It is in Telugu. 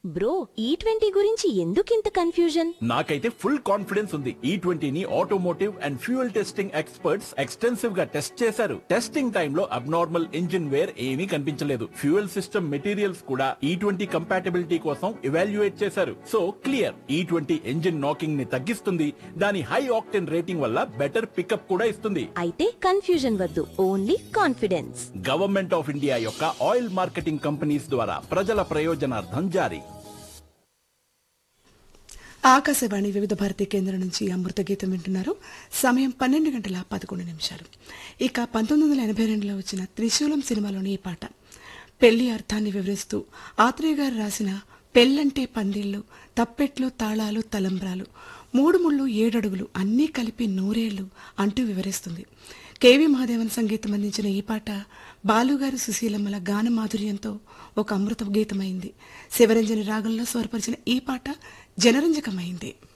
బ్రో ఈ ట్వంటీ గురించి ఎందుకింత కన్ఫ్యూజన్ నాకైతే ఫుల్ కాన్ఫిడెన్స్ ఉంది ఈ ట్వంటీని automotive and fuel testing experts extensive గా టెస్ట్ చేశారు టెస్టింగ్ టైంలో అబ్నార్మల్ ఇంజిన్ వేర్ ఏమీ కనిపించలేదు ఫ్యూయల్ సిస్టమ్ మెటీరియల్స్ కూడా ఈ ట్వంటీ కంపాటబిలిటీ కోసం ఇవాల్యుయేట్ చేశారు so clear E twenty engine knocking ని తగ్గిస్తుంది దాని హై ఆక్టెన్ రేటింగ్ వల్ల బెటర్ పికప్ కూడా ఇస్తుంది అయితే కన్ఫ్యూజన్ వద్దు only confidence government of India యొక్క ఆయిల్ మార్కెటింగ్ కంపెనీస్ ద్వారా ప్రజల ప్రయోజనార్థం జారీ ఆకాశవాణి వివిధ భారతి కేంద్రం నుంచి అమృత గీతం వింటున్నారు సమయం పన్నెండు గంటల పదకొండు నిమిషాలు ఇక పంతొమ్మిది వందల ఎనభై రెండులో వచ్చిన త్రిశూలం సినిమాలోని ఈ పాట పెళ్లి అర్థాన్ని వివరిస్తూ ఆత్రేయ గారు రాసిన పెళ్ళంటే పందిళ్ళు తప్పెట్లు తాళాలు తలంబ్రాలు మూడు ముళ్ళు ఏడడుగులు అన్నీ కలిపి నూరేళ్లు అంటూ వివరిస్తుంది కేవి మహాదేవన్ సంగీతం అందించిన ఈ పాట బాలుగారి సుశీలమ్మల గాన మాధుర్యంతో ఒక అమృత గీతమైంది శివరంజని రాగంలో స్వరపరిచిన ఈ పాట జనరంజకమైంది